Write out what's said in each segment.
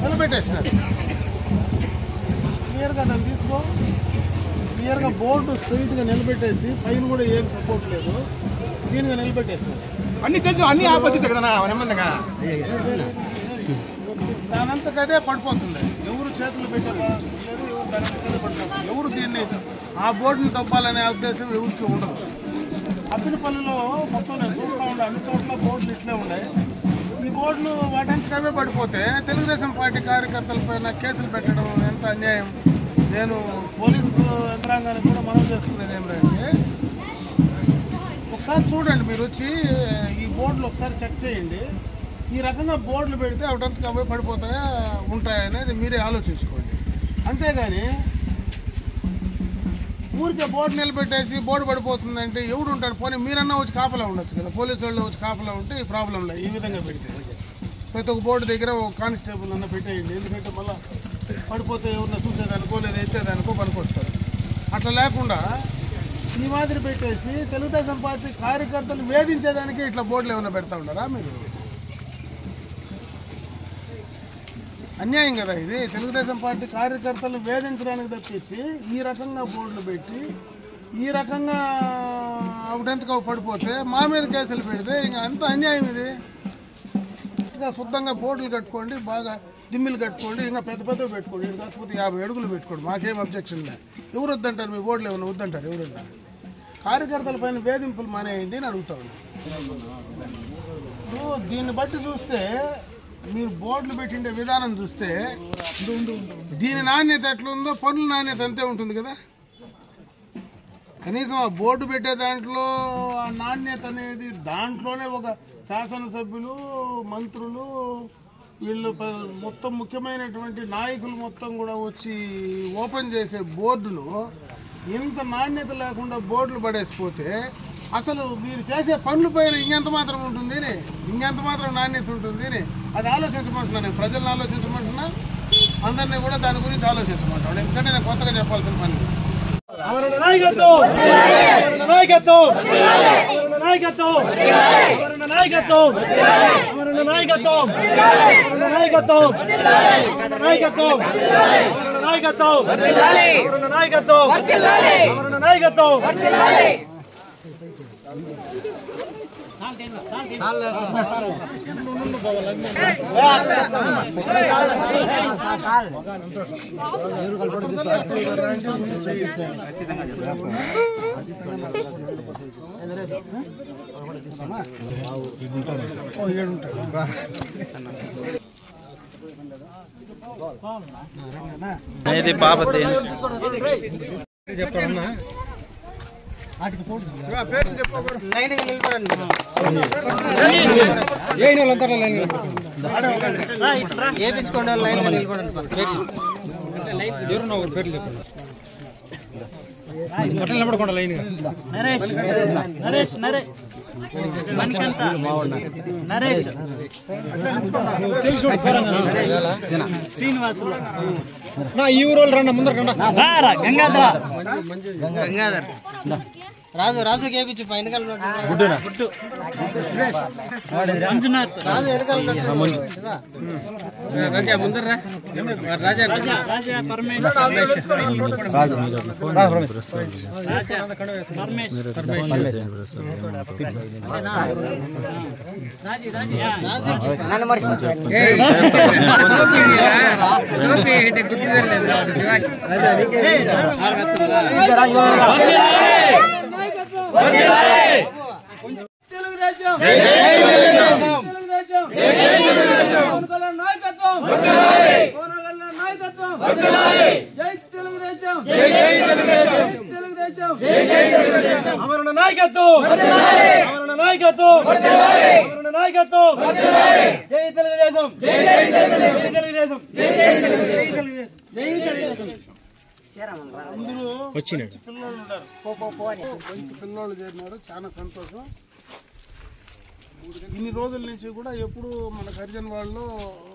నిలబెట్టేసినారు క్లియర్గా దాన్ని తీసుకో క్లియర్గా బోర్డు స్ట్రైట్గా నిలబెట్టేసి పైన కూడా ఏం సపోర్ట్ లేదు క్లీన్గా నిలబెట్టేసినారు అన్ని తెలుసు అన్ని ఆపోజిట్ కదా నెమ్మదిగా దానంతకదే పడిపోతుంది ఎవరు చేతులు పెట్టే లేదు ఎవరు దానంతకదే పడిపోతుంది ఎవరు దీన్ని ఆ బోర్డుని తప్పాలనే ఉద్దేశం ఎవరికి ఉండదు అప్పినపల్లిలో మొత్తం నేను చూస్తూ ఉండే అన్ని చోట్ల బోర్డులు ఇట్లే ఉన్నాయి ఈ బోర్డులు వాటంతకవే పడిపోతే తెలుగుదేశం పార్టీ కార్యకర్తలపైన కేసులు పెట్టడం ఎంత అన్యాయం నేను పోలీసు యంత్రాంగానికి కూడా మనం చేసుకునేది ఏమిటంటే ఒకసారి చూడండి మీరు వచ్చి ఈ బోర్డులు ఒకసారి చెక్ చేయండి ఈ రకంగా బోర్డులు పెడితే అవడానికి అవే పడిపోతాయా ఉంటాయా అనేది మీరే ఆలోచించుకోండి అంతేగాని ఊరికే బోర్డు నిలబెట్టేసి బోర్డు పడిపోతుందంటే ఎవడు ఉంటాడు పోనీ మీరన్నా వచ్చి కాపలా ఉండొచ్చు కదా పోలీసు వాళ్ళు వచ్చి కాపలా ఉంటే ఈ ప్రాబ్లం లేదు ఈ విధంగా పెడితే ప్రతి ఒక్క బోర్డు దగ్గర ఒక కానిస్టేబుల్ అన్న పెట్టేయండి ఎందుకంటే మళ్ళీ పడిపోతే ఎవరన్నా చూసేదానికో లేదా ఎత్తేదానికో పనికొస్తారు అట్లా లేకుండా ఈ మాదిరి పెట్టేసి తెలుగుదేశం పార్టీ కార్యకర్తలు వేధించేదానికి ఇట్లా బోర్డులు ఏమైనా పెడతా ఉన్నారా మీరు అన్యాయం కదా ఇది తెలుగుదేశం పార్టీ కార్యకర్తలు వేధించడానికి తప్పించి ఈ రకంగా బోర్డులు పెట్టి ఈ రకంగా అవుటెంతకు పడిపోతే మా మీద కేసులు పెడితే ఇంకా అంత అన్యాయం ఇది ఇంకా శుద్ధంగా బోర్డులు కట్టుకోండి బాగా దిమ్మిలు కట్టుకోండి ఇంకా పెద్ద పెద్దవి పెట్టుకోండి ఇది కాకపోతే యాభై అడుగులు పెట్టుకోండి మాకేం అబ్జెక్షన్ లే ఎవరు వద్దంటారు మీ బోర్డులు ఏమైనా వద్దంటారు ఎవరన్నా కార్యకర్తల పైన వేధింపులు మానేయండి అని అడుగుతా ఉన్నా ఇప్పుడు దీన్ని బట్టి చూస్తే మీరు బోర్డులు పెట్టిండే విధానం చూస్తే దీని నాణ్యత ఎట్లుందో పనుల నాణ్యత అంతే ఉంటుంది కదా కనీసం ఆ బోర్డు పెట్టే దాంట్లో ఆ నాణ్యత అనేది దాంట్లోనే ఒక శాసనసభ్యులు మంత్రులు వీళ్ళు ప- మొత్తం ముఖ్యమైనటువంటి నాయకులు మొత్తం కూడా వచ్చి ఓపెన్ చేసే బోర్డును ఇంత నాణ్యత లేకుండా బోర్డులు పడేసిపోతే అసలు మీరు చేసే పనుల పైన ఇంకెంత మాత్రం ఉంటుంది ని? ఇంకెంత మాత్రం నాణ్యత ఉంటుంది ని? అది ఆలోచించమంటున్నా నేను ప్రజలను ఆలోచించమంటున్నా అందరినీ కూడా దాని గురించి ఆలోచించమంటాను ఎందుకంటే నేను కొత్తగా చెప్పాల్సిన పని లేదు. అమరుల నాయకత్వం అమరుల నాయకత్వం అమరుల నాయకత్వం అమరుల నాయకత్వం అమరుల నాయకత్వం అమరుల నాయకత్వం అమరుల నాయకత్వం అమరుల నాయకత్వం అమరుల నాయకత్వం అమరుల నాయకత్వం అనేది పాపతి ఏపించుకోండి వాళ్ళు లైన్గా నిలబడండి ఎవరున్నా ఒకరు పేర్లు చెప్పండి బట్టలు నిలబడకుండా లైన్గా నరేష్ నరేష్ నరేష్ మణికంఠ నరేష్ నువ్వు తెలుసు శ్రీనివాసులు నా ఈ ఊరు వాళ్ళు రండి ముందర కండా రారా గంగాధర గంగాధర్ రాజు రాజు కేపించు పైన గుట్టు మంజునాథ్ రాజు వెనకాల రాజా ముందర రాజా రాజా రాజా పరమేశ్వర్ రాజా పరమేశ్వర్ నన్ను తెలుగుదేశం తెలుగుదేశం కోనగల్ల నాయకత్వం కోనగల్ల నాయకత్వం జై తెలుగుదేశం జై తెలుగుదేశం అమరుల నాయకత్వం అమరుల నాయకత్వం అమరుల నాయకత్వం జై తెలుగుదేశం జై తెలుగుదేశం జై తెలుగుదేశం జై తెలుగుదేశం అందరూ వచ్చినాడు పిల్లలు ఉన్నారు మంచి పిల్లోళ్ళు చేరినారు చాలా సంతోషం ఇన్ని రోజుల నుంచి కూడా ఎప్పుడు మన హరిజన్ వాళ్ళు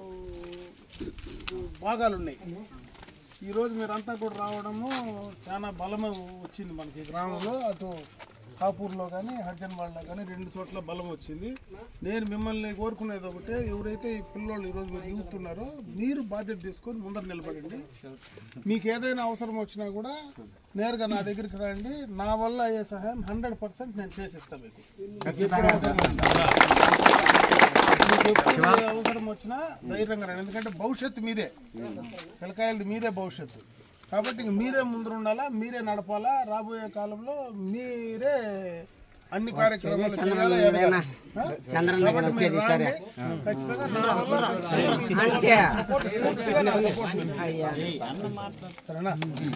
భాగాలు ఉన్నాయి ఈరోజు మీరంతా కూడా రావడము చాలా బలం వచ్చింది మనకి ఈ గ్రామంలో అటు కాపూర్లో కానీ హర్జన్వాడలో కానీ రెండు చోట్ల బలం వచ్చింది నేను మిమ్మల్ని కోరుకునేది ఒకటే ఎవరైతే ఈ పిల్లోళ్ళు ఈరోజు మీరు యూత్ ఉన్నారో మీరు బాధ్యత తీసుకొని ముందర నిలబడండి మీకు ఏదైనా అవసరం వచ్చినా కూడా నేరుగా నా దగ్గరికి రండి నా వల్ల అయ్యే సహాయం హండ్రెడ్ పర్సెంట్ నేను చేసిస్తాను మీకు మీకు ఎప్పుడు అవసరం వచ్చినా మీకు ఎప్పుడు ఏ అవసరం వచ్చినా ధైర్యంగా రండి ఎందుకంటే భవిష్యత్తు మీదే పిల్లకాయలది మీదే భవిష్యత్తు కాబట్టి ఇంక మీరే ముందు ఉండాలా మీరే నడపాలా రాబోయే కాలంలో మీరే అన్ని కార్యక్రమాలు చేయాలా ఎదగాలి. ఆ? కాబట్టి మీరు రాండి. ఖచ్చితంగా నా వల్ల ఖచ్చితంగా మీకు support పూర్తిగా నా support మీకు. సరేనా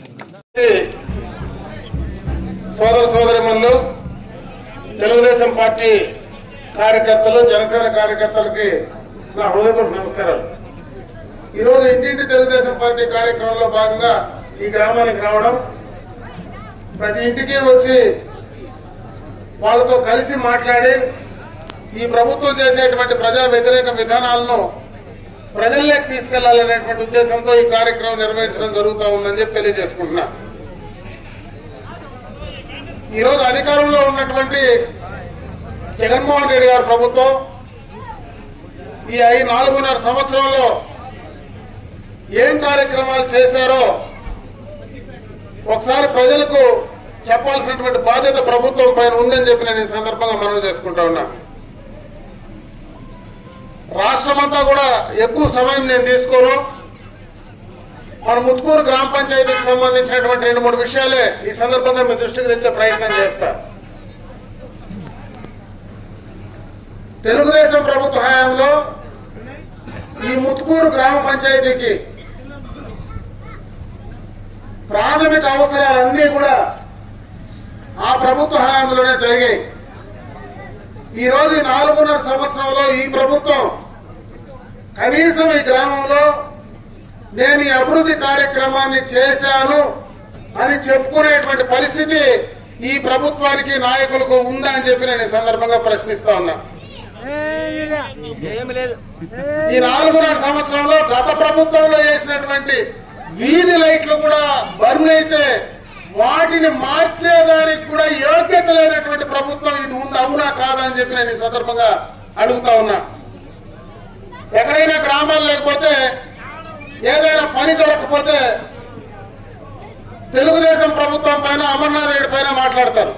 సోదర సోదరిమణులు తెలుగుదేశం పార్టీ కార్యకర్తలు జనసేన కార్యకర్తలకి నా హృదయపూర్వక నమస్కారాలు ఈరోజు ఇంటింటి తెలుగుదేశం పార్టీ కార్యక్రమంలో భాగంగా ఈ గ్రామానికి రావడం ప్రతి ఇంటికి వచ్చి వాళ్ళతో కలిసి మాట్లాడి ఈ ప్రభుత్వం చేసేటువంటి ప్రజా వ్యతిరేక విధానాలను ప్రజల్లోకి తీసుకెళ్లాలనేటువంటి ఉద్దేశంతో ఈ కార్యక్రమం నిర్వహించడం జరుగుతూ ఉందని చెప్పి తెలియజేసుకుంటున్నా ఈరోజు అధికారంలో ఉన్నటువంటి జగన్మోహన్ రెడ్డి గారి ప్రభుత్వం ఈ ఐదు నాలుగున్నర సంవత్సరంలో ఏం కార్యక్రమాలు చేశారో ఒకసారి ప్రజలకు చెప్పాల్సినటువంటి బాధ్యత ప్రభుత్వం పైన ఉందని చెప్పి నేను ఈ సందర్భంగా మనవి చేసుకుంటా ఉన్నా రాష్ట్రమంతా కూడా ఎక్కువ సమయం నేను తీసుకోను మన ముత్కూరు గ్రామ పంచాయతీకి సంబంధించినటువంటి రెండు మూడు విషయాలే ఈ సందర్భంగా మీ దృష్టికి తెచ్చే ప్రయత్నం చేస్తా తెలుగుదేశం ప్రభుత్వ హయాంలో ఈ ముత్కూరు గ్రామ పంచాయతీకి ప్రాథమిక అవసరాలన్నీ కూడా ఆ ప్రభుత్వ హయాంలోనే జరిగాయి ఈ రోజు ఈ నాలుగున్నర సంవత్సరంలో ఈ ప్రభుత్వం కనీసం ఈ గ్రామంలో నేను ఈ అభివృద్ధి కార్యక్రమాన్ని చేశాను అని చెప్పుకునేటువంటి పరిస్థితి ఈ ప్రభుత్వానికి నాయకులకు ఉందా అని చెప్పి నేను ఈ సందర్భంగా ప్రశ్నిస్తా ఉన్నా ఈ నాలుగున్నర సంవత్సరంలో గత ప్రభుత్వంలో చేసినటువంటి వీధి లైట్లు కూడా బర్న్ అయితే వాటిని మార్చేదానికి కూడా యోగ్యత లేనటువంటి ప్రభుత్వం ఇది ఉంది అవునా కాదా అని చెప్పి నేను ఈ సందర్భంగా అడుగుతా ఉన్నా ఎక్కడైనా గ్రామాలు లేకపోతే ఏదైనా పని దొరకకపోతే తెలుగుదేశం ప్రభుత్వం పైన అమర్నాథ్ రెడ్డి పైన మాట్లాడతారు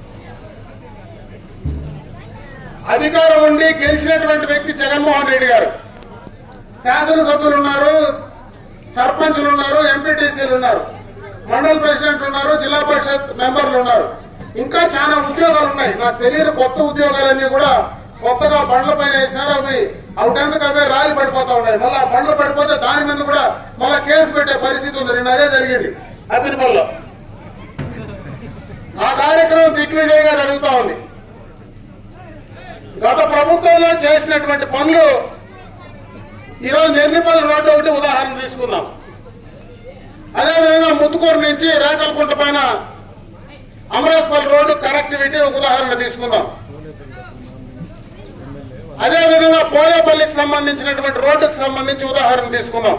అధికారం ఉండి గెలిచినటువంటి వ్యక్తి జగన్మోహన్ రెడ్డి గారు శాసనసభ్యులు ఉన్నారు సర్పంచులు ఉన్నారు ఎంపీటీసీలు ఉన్నారు మండల ప్రెసిడెంట్ ఉన్నారు జిల్లా పరిషత్ మెంబర్లు ఉన్నారు ఇంకా చాలా ఉద్యోగాలు ఉన్నాయి నాకు తెలియని కొత్త ఉద్యోగాలన్నీ కూడా కొత్తగా బండ్ల పైన వేసినారు అవి అవుటెందుకు అవే రాలి పడిపోతా ఉన్నాయి మళ్ళీ ఆ బండ్లు పడిపోతే దాని మీద కూడా మళ్ళీ కేసు పెట్టే పరిస్థితి ఉంది నిన్న అదే జరిగింది అభినపల్లిలో ఆ కార్యక్రమం దిగ్విజయంగా జరుగుతా ఉంది గత ప్రభుత్వంలో చేసినటువంటి పనులు ఈరోజు నెర్నిపల్లి రోడ్డు ఒకటి ఉదాహరణ తీసుకుందాం అదేవిధంగా ముత్తుకూరు నుంచి రేకలకుంట పైన అమరాస్పల్లి రోడ్డు కనెక్టివిటీ ఒక ఉదాహరణ తీసుకుందాం అదేవిధంగా పోలేపల్లికి సంబంధించినటువంటి రోడ్డుకు సంబంధించి ఉదాహరణ తీసుకుందాం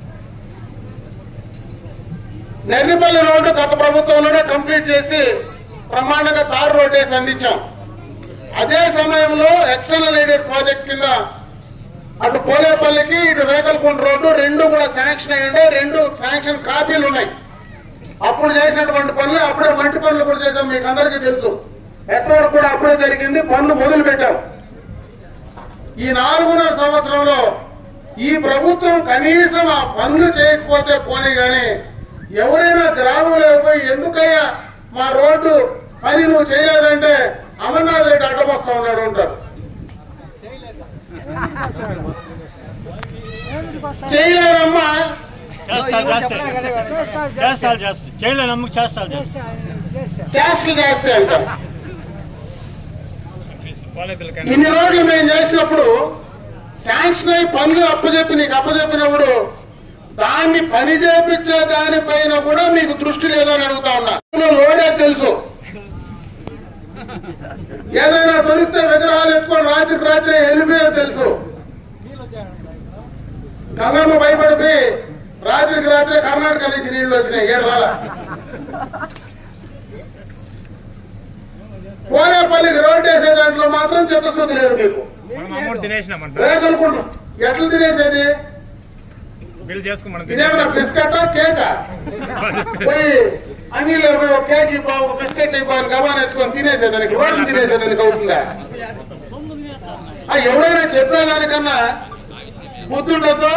నెర్రిపల్లి రోడ్డు గత ప్రభుత్వంలోనే కంప్లీట్ చేసి బ్రహ్మాండంగా తారు రోడ్డు వేసి అందించాం అదే సమయంలో ఎక్స్టర్నల్ ఎయిడెడ్ ప్రాజెక్ట్ కింద అటు పోలేపల్లికి ఇటు రేకల్కుంట రోడ్డు రెండు కూడా శాంక్షన్ అయ్యండి రెండు శాంక్షన్ కాపీలు ఉన్నాయి అప్పుడు చేసినటువంటి పనులు అప్పుడే మంటి పనులు కూడా చేసాం మీకు అందరికీ తెలుసు ఎక్కడ కూడా అప్పుడే జరిగింది పనులు మొదలు పెట్టాం ఈ నాలుగున్నర సంవత్సరంలో ఈ ప్రభుత్వం కనీసం ఆ పనులు చేయకపోతే పోనీ గాని ఎవరైనా గ్రామంలో పోయి ఎందుకయ్యా మా రోడ్డు పని నువ్వు చేయలేదంటే అమర్నాథ్ రెడ్డి అడ్డమొస్తా ఉన్నాడు అంటారు చేయలేరమ్మా చేస్తారు చేస్తారు చేస్తారు చేస్తారు చేయలేను నమ్మకం చేస్తారు చేస్తారు చేష్టలు చేస్తే అంట ఇన్ని రోజులు మేము చేసినప్పుడు శాంక్షన్ అయి పనులు అప్పచెప్పి నీకు అప్పచెప్పినప్పుడు దాన్ని పని చేపించే దానిపైన కూడా మీకు దృష్టి లేదని అడుగుతా ఉన్నా లోడే తెలుసు ఏదైనా దొరికితే విగ్రహాలు ఎత్తుకొని రాత్రికి రాత్రి వెళ్ళిపోయే తెలుసు గంగమ్మ భయపడిపోయి రాత్రికి రాత్రి కర్ణాటక నుంచి నీళ్లు వచ్చినాయి ఏడు రాలా కోనేపల్లికి రోడ్డు వేసే దాంట్లో మాత్రం చిత్తశుద్ధి లేదు మీకు మనం అమౌంట్ తినేసినామంట రేగనుకుంటాం ఎట్లా తినేసేది బిల్ చేసుకుని మనం ఇదేమన్నా బిస్కెటా కేకా పోయి అంగిలో పోయి ఒక కేక్ ఇవ్వ ఒక బిస్కెట్ ఇవ్వాలి గబాన్ ఎత్తుకొని తినేసేదానికి రోడ్లు తినేసేదానికి అవుతుందా ఆ, ఎవడైనా చెప్పేదానికన్నా బుద్ధుండదు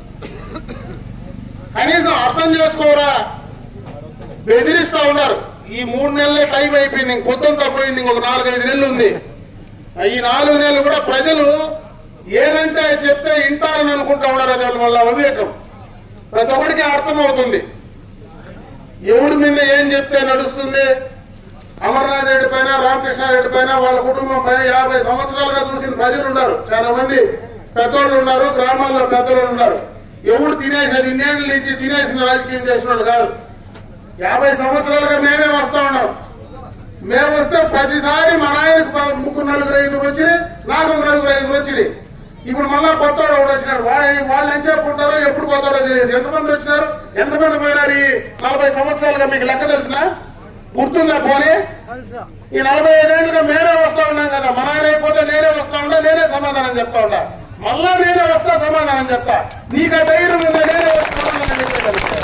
కనీసం అర్థం చేసుకోరా బెదిరిస్తా ఉన్నారు ఈ మూడు నెలలే టైం అయిపోయింది ఇంక పొద్దుంతా పోయింది ఇంకొక నాలుగైదు నెలలు ఉంది ఆ, ఈ నాలుగు నెలలు కూడా ప్రజలు ఏదంటే అది చెప్తే వింటారని అనుకుంటా ఉన్నారు అది వాళ్ళ అవివేకం ప్రతి ఒక్కడికి అర్థమవుతుంది ఎవడి మీద ఏం చెప్తే నడుస్తుంది అమర్నాథ్ రెడ్డి పైన రామకృష్ణారెడ్డి పైన వాళ్ళ కుటుంబం పైన యాభై సంవత్సరాలుగా చూసిన ప్రజలు ఉన్నారు చాలా మంది పెద్దోళ్ళు ఉన్నారు గ్రామాల్లో పెద్దలు ఉన్నారు ఎవడు తినేసేది ఇన్నేళ్ల నుంచి తినేసిన రాజకీయం చేసిన వాళ్ళు కాదు యాభై సంవత్సరాలుగా మేమే వస్తా ఉన్నాం మేము వస్తే ప్రతిసారి మా నాయనకు ప- ముగ్గురు నలుగురు ఐదుగురు వచ్చి నాకు ఒక నలుగురు ఐదుగురు వచ్చి ఇప్పుడు మళ్ళా కొత్తోడు ఒకడు వచ్చినాడు వాళ్ళు వాళ్ళు ఎంత సేపు ఉంటారో ఎప్పుడు కొత్తోడో తెలియదు ఎంతమంది వచ్చినారు ఎంతమంది పోయినారు ఈ నలభై సంవత్సరాలుగా మీకు లెక్క తెలిసిన గుర్తుందా పోనీ ఈ నలభై ఐదేళ్లుగా మేమే వస్తా ఉన్నాం కదా మా నాయన అయిపోతే నేనే వస్తా ఉన్నా నేనే సమాధానం చెప్తా ఉన్నా మళ్ళా నేనే వస్తా సమాధానం చెప్తా నీకు ఆ ధైర్యం ఉందా నేనే వస్తా సమాధానం చెప్పేదానికి.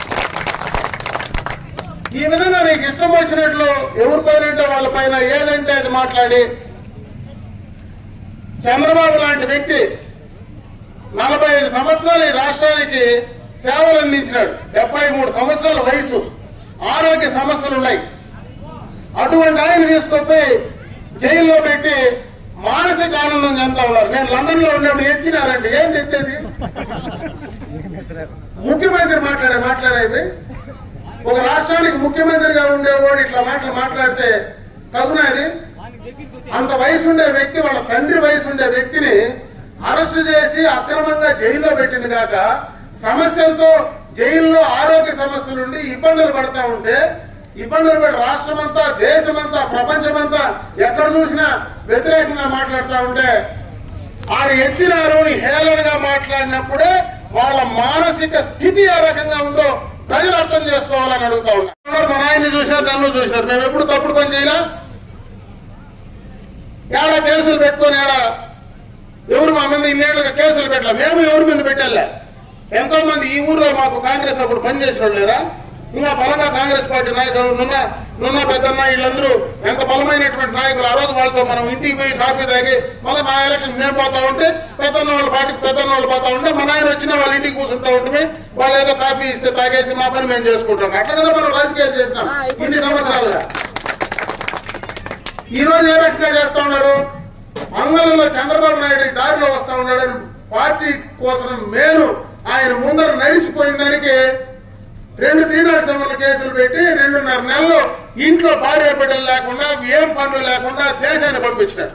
ఈ విధంగా నీకు ఇష్టం వచ్చినట్లు ఎవరి పైన వాళ్ళ పైన ఏదంటే అది మాట్లాడి చంద్రబాబు లాంటి వ్యక్తి నలభై ఐదు సంవత్సరాలు ఈ రాష్ట్రానికి సేవలు అందించినాడు డెబ్బై మూడు సంవత్సరాల వయసు ఆరోగ్య సమస్యలు ఉన్నాయి అటువంటి ఆయన తీసుకొచ్చి జైల్లో పెట్టి మానసిక ఆనందం చెందుతా ఉన్నారు నేను లండన్ లో ఉన్నప్పుడు ఎత్తినారంటే ఏం తెచ్చేది ముఖ్యమంత్రి మాట్లాడే మాట్లాడేది ఒక రాష్ట్రానికి ముఖ్యమంత్రిగా ఉండేవాడు ఇట్లా మాటలు మాట్లాడితే తగునది అంత వయసు ఉండే వ్యక్తి వాళ్ళ తండ్రి వయసు ఉండే వ్యక్తిని అరెస్ట్ చేసి అక్రమంగా జైల్లో పెట్టింది కాక సమస్యలతో జైల్లో ఆరోగ్య సమస్యలుండి ఇబ్బందులు పడతా ఉంటే ఇబ్బందులు పడి రాష్ట్రమంతా దేశమంతా ప్రపంచమంతా ఎక్కడ చూసినా వ్యతిరేకంగా మాట్లాడుతూ ఉంటే ఆయన ఎత్తినారు అని హేళనగా మాట్లాడినప్పుడే వాళ్ళ మానసిక స్థితి ఏ రకంగా ఉందో ప్రజలు అర్థం చేసుకోవాలని అడుగుతా ఉన్నారు మా నాయన్ని చూసినారు నన్ను చూసినారు మేము ఎప్పుడు తప్పుడు పని చేయాలా ఏడా కేసులు పెట్టుకొని ఏడా ఎవరు మా మీద ఇన్నేళ్లుగా కేసులు పెట్టలే మేము ఎవరి మీద పెట్టాలే ఎంతో మంది ఈ ఊర్లో మాకు కాంగ్రెస్ అప్పుడు పనిచేసిన వాళ్ళు లేరా ఇంకా బలంగా కాంగ్రెస్ పార్టీ నాయకులు నున్న నున్న పెద్దన్న వీళ్ళందరూ ఎంత బలమైనటువంటి నాయకులు ఆ రోజు వాళ్ళతో మనం ఇంటికి పోయి కాఫీ తాగి మళ్ళీ నా ఎలక్షన్ మేము పోతా ఉంటే పెద్దన్న వాళ్ళ పార్టీకి పెద్దన్న వాళ్ళు పోతా ఉంటే మా నాయన వచ్చినా వాళ్ళ ఇంటికి కూర్చుంటా ఉంటే వాళ్ళు ఏదో కాఫీ ఇస్తే తాగేసి మా పని మేము చేసుకుంటాం అట్లా కదా మనం రాజకీయాలు చేసినాం ఇన్ని సంవత్సరాలుగా ఈ రోజు ఏ రకంగా చేస్తా ఉన్నారు మంగళంలో చంద్రబాబు నాయుడు ఈ దారిలో వస్తా ఉన్నాడని పార్టీ కోసం మేలు ఆయన ముందర నడిచిపోయిన దానికి రెండు త్రీనాడు సెవెన్ల కేసులు పెట్టి రెండున్నర నెలలు ఇంట్లో భార్య బిడ్డలు లేకుండా ఏం పనులు లేకుండా దేశాన్ని పంపించినాడు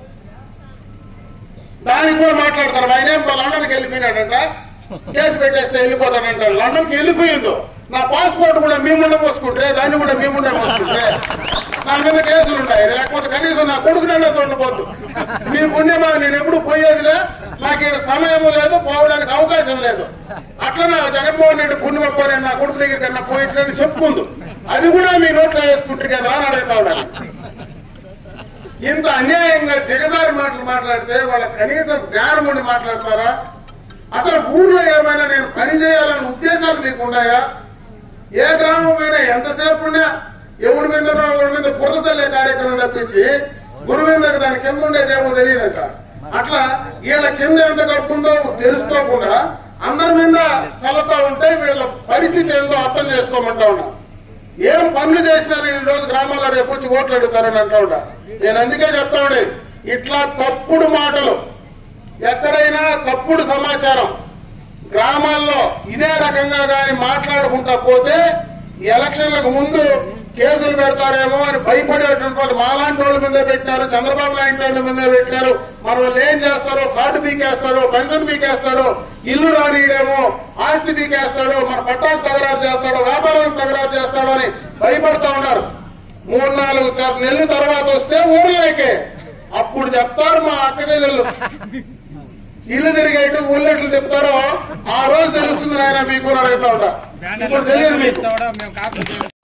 దానికి కూడా మాట్లాడతారు ఆయన ఏం లండన్కి వెళ్ళిపోయినాడంట కేసు పెట్టేస్తే వెళ్ళిపోతాడంట లండన్కి వెళ్ళిపోయిందో నా పాస్పోర్ట్ కూడా మేముండే పోసుకుంటే దాన్ని కూడా మేముండే పోసుకుంటే నా మీద కేసులు ఉంటాయి లేకపోతే కనీసం నా కొడుకునన్నా చూడబోద్దు మీ పుణ్యమా నేను ఎప్పుడు పోయేదిలే నాకు ఇక్కడ సమయం లేదు పోవడానికి అవకాశం లేదు అట్లా నా జగన్మోహన్ రెడ్డి పుణ్యమప్ప నేను నా కొడుకు దగ్గరికి అన్నా పోయించడానికి చెప్పుకుందు అది కూడా మీ నోట్లో వేసుకుంటారు కదా అని అడుగుతా ఉన్నాను ఇంత అన్యాయంగా దిగజారి మాటలు మాట్లాడితే వాళ్ళ కనీసం జ్ఞానం ఉండి మాట్లాడతారా అసలు ఊర్లో ఏమైనా నేను పని చేయాలనే ఉద్దేశాలు మీకు ఉన్నాయా ఏ గ్రామం పోయినా ఎంతసేపు ఉన్నా ఎవరి మీద ఎవరి మీద బురద చల్లే కార్యక్రమం తప్పించి గురువిందకు దాని కింద ఉండేదేమో తెలియదంట అట్లా వీళ్ళ కింద ఎంత కప్పుందో తెలుసుకోకుండా అందరి మీద చల్లతా ఉంటే వీళ్ళ పరిస్థితి ఏందో అర్థం చేసుకోమంటా ఉన్నా ఏం పనులు చేసినా నేను ఈ రోజు గ్రామాల్లో రేపు వచ్చి ఓట్లు అడుగుతారని అంటా ఉంటా నేను అందుకే చెప్తా ఉండే ఇట్లా తప్పుడు మాటలు ఎక్కడైనా తప్పుడు సమాచారం గ్రామాల్లో ఇదే రకంగా గాని మాట్లాడుకుంటా పోతే ఈ ఎలక్షన్లకు ముందు కేసులు పెడతారేమో అని భయపడేటువంటి వాళ్ళు మాలాంటి వాళ్ళ మీదే పెట్టినారు చంద్రబాబు లాంటి వాళ్ళ మీదే పెట్టినారు మన వాళ్ళు ఏం చేస్తారో కార్డు పీకేస్తాడో పెన్షన్ పీకేస్తాడో ఇల్లు రానియడేమో ఆస్తి పీకేస్తాడో మన పట్టాకు తగరారు చేస్తాడో వ్యాపారానికి తగరారు చేస్తాడో అని భయపడతా ఉన్నారు మూడు నాలుగు త- నెలల తర్వాత వస్తే ఊర్లోకే అప్పుడు చెప్తారు మా అక్క చెల్లెళ్ళు ఇల్లు తిరిగేట్టు ఊళ్ళెట్లు చెప్తారో ఆ రోజు తెలుస్తుంది నాయన మీకు అని అడుగుతా ఉంటా ఇప్పుడు తెలియదు మీకు మేము కాపీ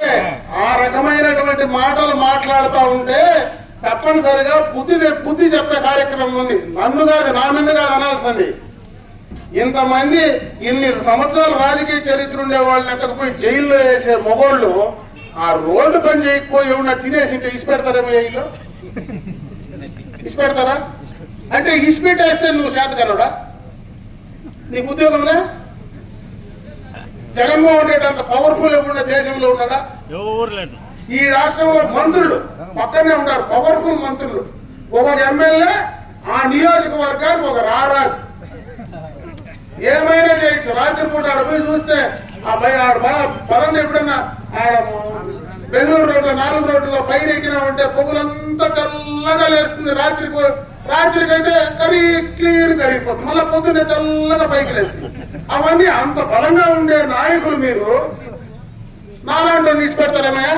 ఆ రకమైనటువంటి మాటలు మాట్లాడుతూ ఉంటే తప్పనిసరిగా బుద్ధి బుద్ధి చెప్పే కార్యక్రమం ఉంది నన్ను కాదు నా మీద కాదు అనాల్సింది ఇంతమంది ఇన్ని సంవత్సరాల రాజకీయ చరిత్ర ఉండే వాళ్ళని ఎత్తకపోయి జైల్లో వేసే మొగోళ్ళు ఆ రోడ్డు పని చేయకపోయి ఎవరన్నా తినేసి ఇంటే ఇసి పెడతారేమో జైల్లో ఇసి పెడతారా అంటే ఇసి పెట్టేస్తే నువ్వు శాతకరుడా నీకు ఉద్యోగంలే జగన్మోహన్ రెడ్డి అంత పవర్ఫుల్ ఎప్పుడున్న దేశంలో ఉన్నాడా ఎవరు లేరు ఈ రాష్ట్రంలో మంత్రులు పక్కనే ఉన్నారు పవర్ఫుల్ మంత్రులు ఒక ఎమ్మెల్యే ఆ నియోజకవర్గానికి ఒక రారాజు ఏమైనా చేయొచ్చు రాత్రిపూట ఆడ పోయి చూస్తే ఆ భయ ఆడ బాగా పదండి ఎప్పుడన్నా ఆడ బెంగళూరు రోడ్లో నాలుగు రోడ్లలో పైన ఎక్కినా ఉంటే పొగులంతా తెల్లగా లేస్తుంది రాత్రి రాత్రికైతే కరీ క్లియర్ కరిగిపోతుంది మళ్ళీ పొద్దున్నే తెల్లగా పైకి లేస్తుంది అవన్నీ అంత బలంగా ఉండే నాయకులు మీరు నాలాంటి తీసి పెడతారేమయ్యా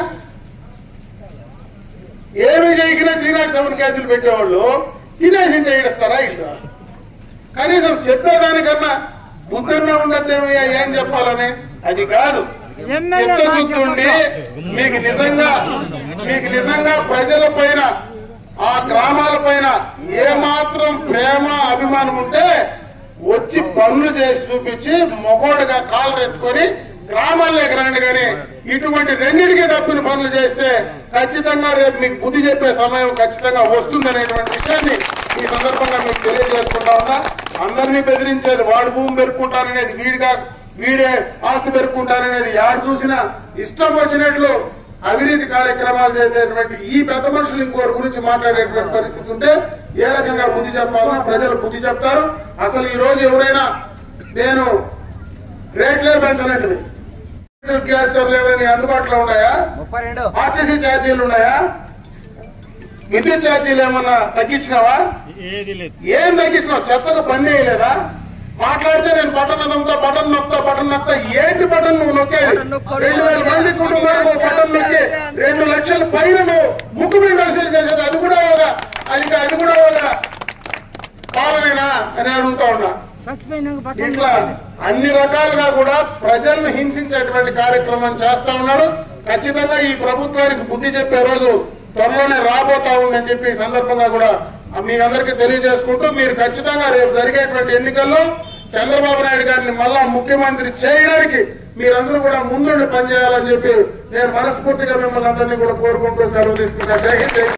ఏమి చేయకినా త్రీ నాట్ సెవెన్ కేసులు పెట్టేవాళ్ళు తినేసింటే ఏడుస్తారా ఇట్లా కనీసం చెప్పేదానికన్నా బుద్ధన్నా ఉండద్దేమయ్యా ఏం చెప్పాలని అది కాదు చిత్తశుద్ధి ఉండి మీకు నిజంగా మీకు నిజంగా ప్రజల పైన ఆ గ్రామాల పైన ఏ మాత్రం ప్రేమ అభిమానం ఉంటే వచ్చి పనులు చేసి చూపించి మొగోడుగా కాళ్ళు ఎత్తుకొని గ్రామాల్లోకి రండి కానీ ఇటువంటి రెండింటికి తప్పిన పనులు చేస్తే ఖచ్చితంగా రేపు మీకు బుద్ధి చెప్పే సమయం ఖచ్చితంగా వస్తుందనేటువంటి విషయాన్ని ఈ సందర్భంగా మీకు తెలియజేసుకుంటా ఉన్నా అందరినీ బెదిరించేది వాడు భూమి పెరుక్కుంటాననేది వీడిగా వీడే ఆస్తి పెరుక్కుంటాననేది యాడు చూసినా ఇష్టం వచ్చినట్లు అవినీతి కార్యక్రమాలు చేసేటువంటి ఈ పెద్ద మనుషులు ఇంకోరి గురించి మాట్లాడేటువంటి పరిస్థితి ఉంటే ఏ రకంగా బుద్ధి చెప్పాలన్నా ప్రజలు బుద్ధి చెప్తారు అసలు ఈ రోజు ఎవరైనా నేను రేట్లే పెంచనట్టు గ్యాస్ స్టవ్ లేవని అందుబాటులో ఉన్నాయా ఆర్టీసీ ఛార్జీలు ఉన్నాయా విద్యుత్ ఛార్జీలు ఏమన్నా తగ్గించినావా ఏది లేదు ఏం తగ్గించినావు చెత్తగా పని చేయలేదా మాట్లాడితే నేను బటన్ నొక్కుతా బటన్ నొక్కుతా బటన్ నొక్కుతా ఏంటి బటన్ నువ్వు నొక్కేది రెండు వేల మంది కుటుంబాలకు ఒక బటన్ నొక్కి రెండు లక్షల పైన నువ్వు ముక్కు మీద వసూలు చేసేది అది కూడా ఒక అది అది కూడా ఒక పాలనేనా అని అడుగుతా ఉన్నా ఇట్లా అన్ని రకాలుగా కూడా ప్రజలను హింసించేటువంటి కార్యక్రమం చేస్తా ఉన్నాడు ఖచ్చితంగా ఈ ప్రభుత్వానికి బుద్ధి చెప్పే రోజు త్వరలోనే రాబోతా ఉందని చెప్పి ఈ సందర్భంగా కూడా మీ అందరికీ తెలియజేసుకుంటూ మీరు ఖచ్చితంగా రేపు జరిగేటువంటి ఎన్నికల్లో చంద్రబాబు నాయుడు గారిని మళ్ళా ముఖ్యమంత్రి చేయడానికి మీరందరూ కూడా ముందుండి పనిచేయాలని చెప్పి నేను మనస్ఫూర్తిగా మిమ్మల్ని అందరినీ కూడా కోరుకుంటూ సెలవు తీసుకుంటా జై హింద్ జై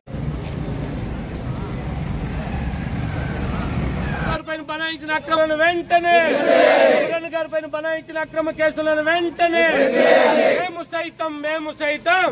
గారి పైన బనాయించిన అక్రమాలను వెంటనే కిరణ్ గారి పైన బనాయించిన అక్రమ కేసులను వెంటనే మేము సైతం మేము సైతం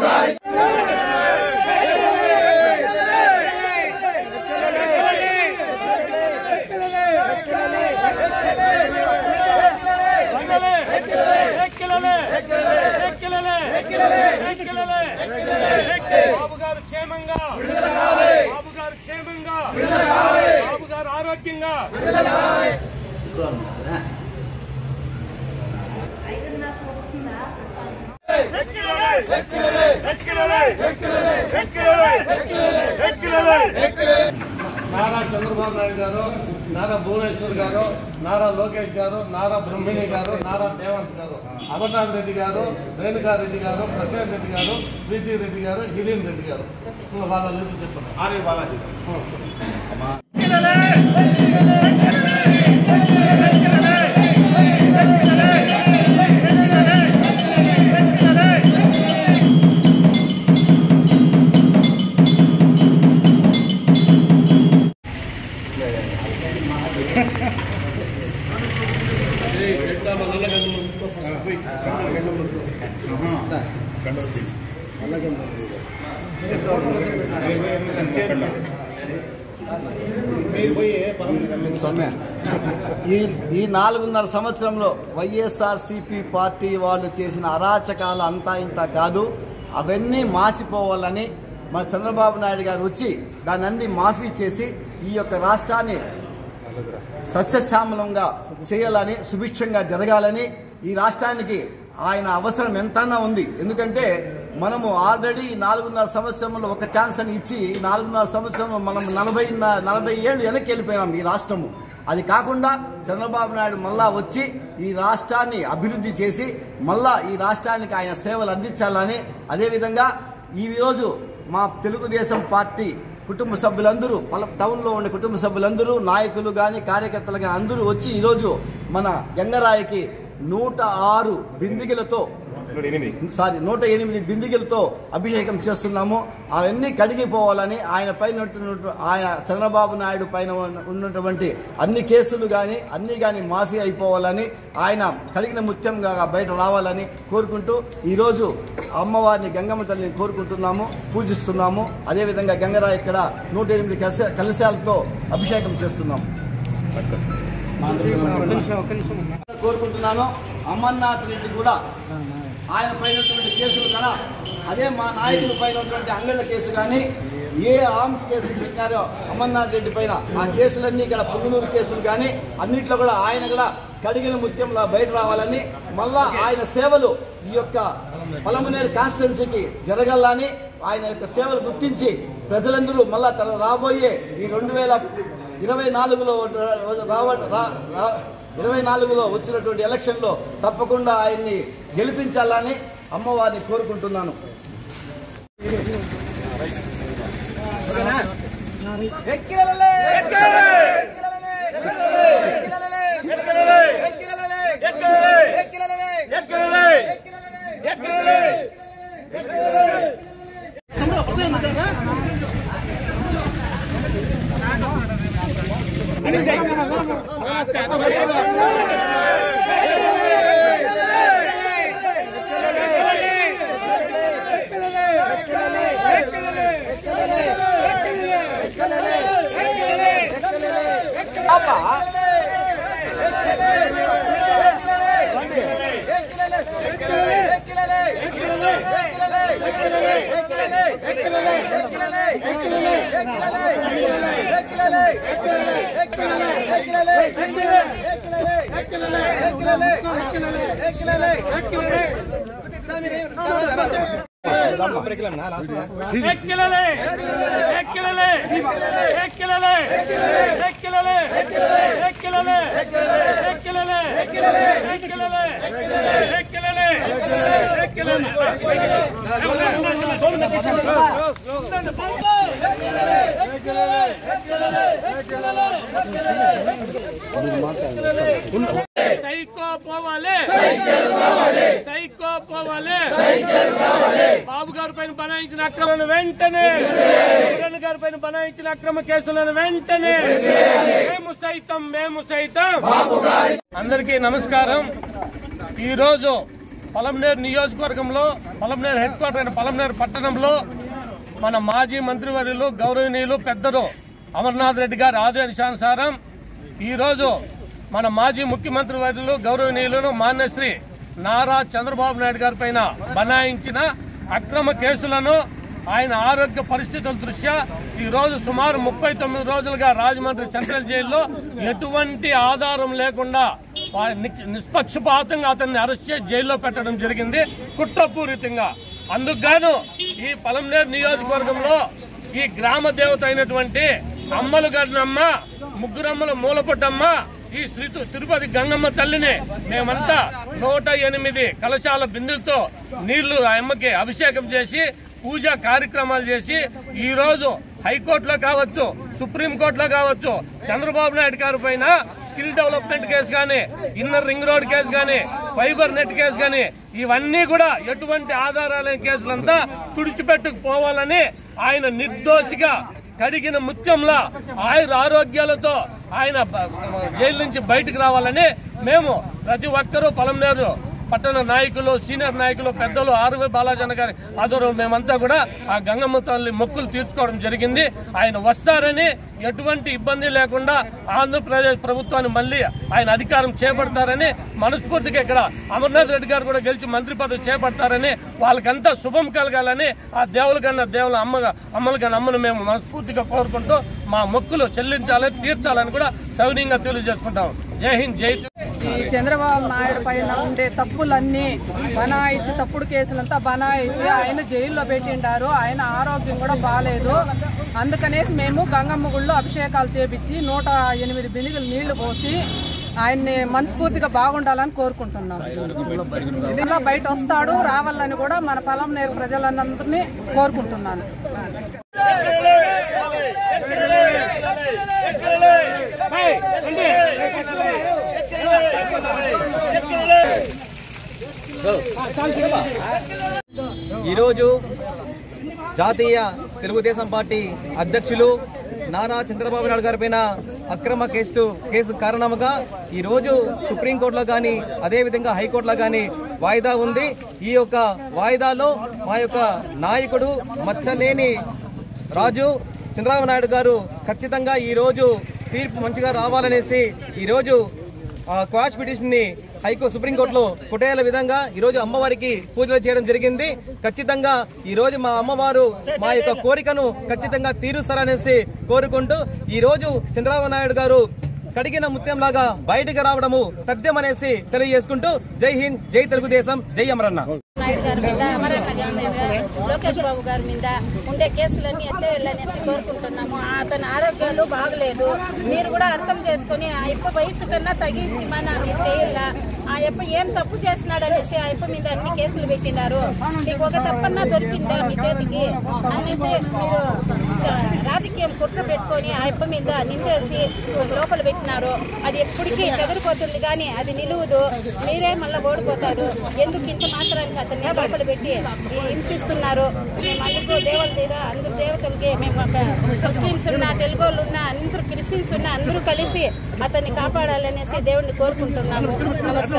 వందలే, ఎక్కిలలే, ఎక్కిలలే, ఎక్కిలలే, ఎక్కి. బాబు గారు క్షేమంగా బాబు గారు క్షేమంగా బాబు గారు ఆరోగ్యంగా నారా చంద్రబాబు నాయుడు గారు నారా భువనేశ్వర్ గారు నారా లోకేష్ గారు నారా బ్రహ్మిణి గారు నారా దేవాన్స్ గారు అమర్నాథ్ రెడ్డి గారు రేణుకారెడ్డి గారు ప్రశాంత్ రెడ్డి గారు ప్రీతి రెడ్డి గారు గిరీన్ రెడ్డి గారు వాళ్ళ లేదు చెప్పండి ఆర్య బాలాజీ ఈ ఈ నాలుగున్నర సంవత్సరంలో వైఎస్ఆర్సీపీ పార్టీ వాళ్ళు చేసిన అరాచకాలు అంతా ఇంత కాదు అవన్నీ మాసిపోవాలని మన చంద్రబాబు నాయుడు గారు వచ్చి దాన్ని అన్ని మాఫీ చేసి ఈ యొక్క రాష్ట్రాన్ని సస్యశ్యామలంగా చేయాలని సుభిక్షంగా జరగాలని ఈ రాష్ట్రానికి ఆయన అవసరం ఎంతైనా ఉంది ఎందుకంటే మనము ఆల్రెడీ నాలుగున్నర సంవత్సరంలో ఒక ఛాన్స్ అని ఇచ్చి నాలుగున్నర సంవత్సరంలో మనం నలభై నలభై ఏళ్ళు వెనక్కి వెళ్ళిపోయినాం ఈ రాష్ట్రము అది కాకుండా చంద్రబాబు నాయుడు మళ్ళా వచ్చి ఈ రాష్ట్రాన్ని అభివృద్ధి చేసి మళ్ళా ఈ రాష్ట్రానికి ఆయన సేవలు అందించాలని అదేవిధంగా ఈ రోజు మా తెలుగుదేశం పార్టీ కుటుంబ సభ్యులందరూ పల టౌన్లో ఉండే కుటుంబ సభ్యులందరూ నాయకులు కానీ కార్యకర్తలు కానీ అందరూ వచ్చి ఈరోజు మన గంగరాయికి నూట ఆరు బిందిగలతో సారీ నూట ఎనిమిది బిందిగలతో అభిషేకం చేస్తున్నాము అవన్నీ కడిగిపోవాలని ఆయన పైన ఉన్నటువంటి- ఆయన చంద్రబాబు నాయుడు పైన ఉన్న- ఉన్నటువంటి అన్ని కేసులు కానీ అన్ని కానీ మాఫీ అయిపోవాలని ఆయన కడిగిన ముత్యంగా బయట రావాలని కోరుకుంటూ ఈరోజు అమ్మవారిని గంగమ్మ తల్లిని కోరుకుంటున్నాము పూజిస్తున్నాము అదేవిధంగా గంగరా ఇక్కడ నూట ఎనిమిది కలశ కలశాలతో అభిషేకం చేస్తున్నాము కోరుకుంటున్నాను అమర్నాథ్ రెడ్డి కూడా ఆయన పైన ఉన్నటువంటి కేసులు కదా అదే మా నాయకుల పైన ఉన్నటువంటి అంగళ్ళ కేసు కానీ ఏ ఆర్మ్స్ కేసు పెట్టినారో అమర్నాథ్ రెడ్డి పైన ఆ కేసులన్నీ ఇక్కడ పుంగునూరు కేసులు కానీ అన్నింటిలో కూడా ఆయన కూడా కడిగిన ముత్యంలా బయట రావాలని మళ్ళా ఆయన సేవలు ఈ యొక్క పలమనేరు కాన్స్టిట్యున్సీకి జరగాలని ఆయన యొక్క సేవలు గుర్తించి ప్రజలందరూ మళ్ళా తన రాబోయే ఈ రెండు వేల ఇరవై నాలుగులో రావ రా- రా- ఇరవై నాలుగులో వచ్చినటువంటి ఎలక్షన్లో తప్పకుండా ఆయన్ని గెలిపించాలని అమ్మవారిని కోరుకుంటున్నాను ఎక్కిరలలే! ఎక్కిరలలే! ఎక్కిరలలే! ఎక్కిరలలే! ఎక్కిరలలే! ఎక్కిరలలే! ఎక్కిలలే ఎక్కిలలే ఎక్కిలలే ఎక్కిలలే ఎక్కిలలే ఎక్కిలలే ఎక్కిలలే ఎక్కిలలే సైకో పోవాలి సైకో పోవాలి బాబు గారి పైన బనాయించిన అక్రమాలను వెంటనే కిరణ్ గారి పైన బనాయించిన అక్రమ కేసులను వెంటనే మేము సైతం మేము సైతం అందరికీ నమస్కారం ఈ రోజు పలంనేరు నియోజకవర్గంలో పలంనేరు హెడ్ క్వార్టర్ అయిన పలంనేరు పట్టణంలో మన మాజీ మంత్రివర్యులు గౌరవనీయులు పెద్దలు అమర్నాథ్ రెడ్డి గారి ఆదేశానుసారం ఈ రోజు మన మాజీ ముఖ్యమంత్రి వర్యులు గౌరవనీయులు మాన్యశ్రీ నారా చంద్రబాబు నాయుడు గారి పైన బనాయించిన అక్రమ కేసులను ఆయన ఆరోగ్య పరిస్థితుల దృష్ట్యా ఈ రోజు సుమారు ముప్పై తొమ్మిది రోజులుగా రాజమండ్రి సెంట్రల్ జైల్లో ఎటువంటి ఆధారం లేకుండా వా- ని- నిష్పక్షపాతంగా అతన్ని అరెస్ట్ చేసి జైల్లో పెట్టడం జరిగింది కుట్రపూరితంగా అందుకు గాను ఈ పలంనేరు నియోజకవర్గంలో ఈ గ్రామ దేవత అయినటువంటి అమ్మలు గన్నమ్మ ముగ్గురమ్మల మూలపొట్టమ్మ ఈ శ్రీ తిరుపతి గంగమ్మ తల్లిని మేమంతా నూట ఎనిమిది కలశాల బిందులతో నీళ్లు ఆ అమ్మకి అభిషేకం చేసి పూజా కార్యక్రమాలు చేసి ఈ రోజు హైకోర్టులో కావచ్చు సుప్రీంకోర్టులో కావచ్చు చంద్రబాబు నాయుడు గారి పైన స్కిల్ డెవలప్మెంట్ కేసు కానీ ఇన్నర్ రింగ్ రోడ్ కేసు కానీ ఫైబర్ నెట్ కేసు కానీ ఇవన్నీ కూడా ఎటువంటి ఆధారాలైన కేసులంతా తుడిచిపెట్టుకుపోవాలని ఆయన నిర్దోషిగా కడిగిన ముత్యంలా ఆయుర ఆరోగ్యాలతో ఆయన బ- జైలు నుంచి బయటకు రావాలని మేము ప్రతి ఒక్కరూ పొలంనేరు పట్టణ నాయకులు సీనియర్ నాయకులు పెద్దలు ఆర్వి బాలాజన గారి ఆధ్వర్యంలో మేమంతా కూడా ఆ గంగమ్మ తల్లి మొక్కులు తీర్చుకోవడం జరిగింది ఆయన వస్తారని ఎటువంటి ఇబ్బంది లేకుండా ఆంధ్రప్రదేశ్ ప్రభుత్వాన్ని మళ్ళీ ఆయన అధికారం చేపడతారని మనస్ఫూర్తిగా ఇక్కడ అమర్నాథ్ రెడ్డి గారు కూడా గెలిచి మంత్రి పదవి చేపడతారని వాళ్ళకంతా శుభం కలగాలని ఆ దేవుల కన్నా దేవుల అమ్మగా అమ్మల కన్నా అమ్మను మేము మనస్ఫూర్తిగా కోరుకుంటూ మా మొక్కులు చెల్లించాలని తీర్చాలని కూడా సౌనీయంగా తెలియజేసుకుంటాం జై హింద్ జై ఈ చంద్రబాబు నాయుడు పైన ఉండే తప్పులన్నీ బనాయించి తప్పుడు కేసులంతా బనాయించి ఆయన జైల్లో పెట్టిండారు ఆయన ఆరోగ్యం కూడా బాగాలేదు అందుకనేసి మేము గంగమ్మ గుళ్ళో అభిషేకాలు చేపించి నూట ఎనిమిది బిందులు నీళ్లు పోసి ఆయన్ని మనస్ఫూర్తిగా బాగుండాలని కోరుకుంటున్నాం ఇలా బయట వస్తాడు రావాలని కూడా మన పొలం నేరు ప్రజలందరినీ కోరుకుంటున్నాను ఈరోజు జాతీయ తెలుగుదేశం పార్టీ అధ్యక్షులు నారా చంద్రబాబు నాయుడు గారి పైన అక్రమ కేసు కేసు కారణంగా ఈ రోజు సుప్రీంకోర్టులో కానీ అదేవిధంగా హైకోర్టులో కానీ వాయిదా ఉంది ఈ యొక్క వాయిదాలో మా యొక్క నాయకుడు మచ్చలేని రాజు చంద్రబాబు నాయుడు గారు ఖచ్చితంగా ఈ రోజు తీర్పు మంచిగా రావాలనేసి ఈ రోజు ఆ, క్వాష్ పిటిషన్ ని హైకోర్టు సుప్రీంకోర్టులో కొట్టేయాల విధంగా ఈ రోజు అమ్మవారికి పూజలు చేయడం జరిగింది ఖచ్చితంగా ఈ రోజు మా అమ్మవారు మా యొక్క కోరికను ఖచ్చితంగా తీరుస్తారనేసి కోరుకుంటూ ఈ రోజు చంద్రబాబు నాయుడు గారు కడిగిన ముత్యంలాగా బయటికి రావడము తథ్యమనేసి తెలియజేసుకుంటూ జై హింద్ జై తెలుగుదేశం జై అమరన్న నాయుడు గారి మీద అమరన్న జగన్ మీద లోకేష్ బాబు గారి మీద ఉండే కేసులన్నీ ఎత్తేయాలనేసి కోరుకుంటున్నాము అతని ఆరోగ్యాలు బాగలేదు మీరు కూడా అర్థం చేసుకొని ఆ యప్ప వయసు కన్నా తగ్గించి మన మీరు చేయాల ఆ యప్ప ఏం తప్పు చేస్తున్నాడు అనేసి ఆ యప్ప మీద అన్ని కేసులు పెట్టినారు మీకు ఒక తప్పన్నా దొరికిందా మీ చేతికి అనేసి మీరు రాజకీయం కుట్ర పెట్టుకొని ఆ యప్ప మీద నిందేసి లోపల పెట్టినారు అది ఎప్పటికీ చెదిరిపోతుంది కానీ అది నిలువదు మీరే మళ్ళీ ఓడిపోతారు ఎందుకు ఇంత మాత్రానికి అతన్ని లోపల పెట్టి ఈ హింసిస్తున్నారు మేము అందరూ దేవత తీర అందరు దేవతలకి మేము ఒక ముస్లిమ్స్ ఉన్నా తెలుగు వాళ్ళు ఉన్నా అందరూ క్రిస్టియన్స్ ఉన్నా అందరూ కలిసి అతన్ని కాపాడాలనేసి దేవుణ్ణి కోరుకుంటున్నాము నమస్కారం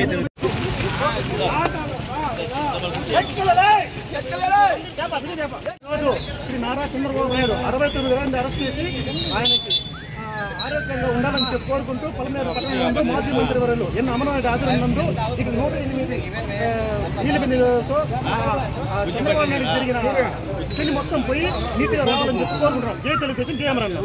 రోజు శ్రీ నారా చంద్రబాబు నాయుడు అరవై తొమ్మిది మంది అరెస్ట్ చేసి ఆయనకి ఆ, ఆరోగ్యంగా ఉండాలని చెప్పి కోరుకుంటూ పొలమేర పట్టణంలో మాజీ మంత్రి వర్యులు ఎన్ అమరనాయుడు ఆధ్వర్యంలో ఇక నూట ఎనిమిది ఆ, నీళ్ళ బిందెలతో ఆ, ఆ చంద్రబాబు నాయుడు జరిగిన శని మొత్తం పోయి నీటిగా రావాలని చెప్పి కోరుకుంటున్నాం జై తెలుగుదేశం జై అమరన్న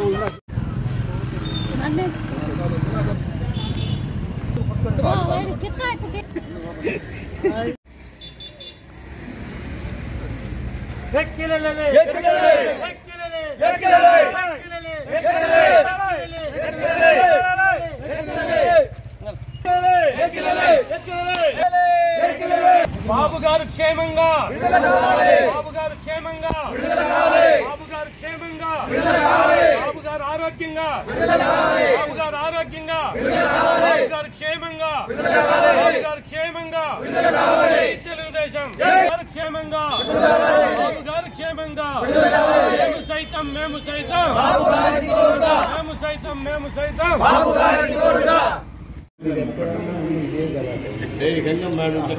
బాబు గారు క్షేమంగా బాబు గారు క్షేమంగా బాబు గారు క్షేమంగా బాబు గారు ఆరోగ్యంగా బాబు గారు ఆరోగ్యంగా బాబు గారు క్షేమంగా బాబు గారు క్షేమంగా జై తెలుగుదేశం గారు క్షేమంగా బాబు గారు క్షేమంగా మేము సైతం మేము సైతం మేము సైతం మేము సైతం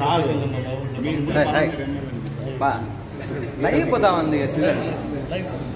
లైవ్ పోతా ఉంది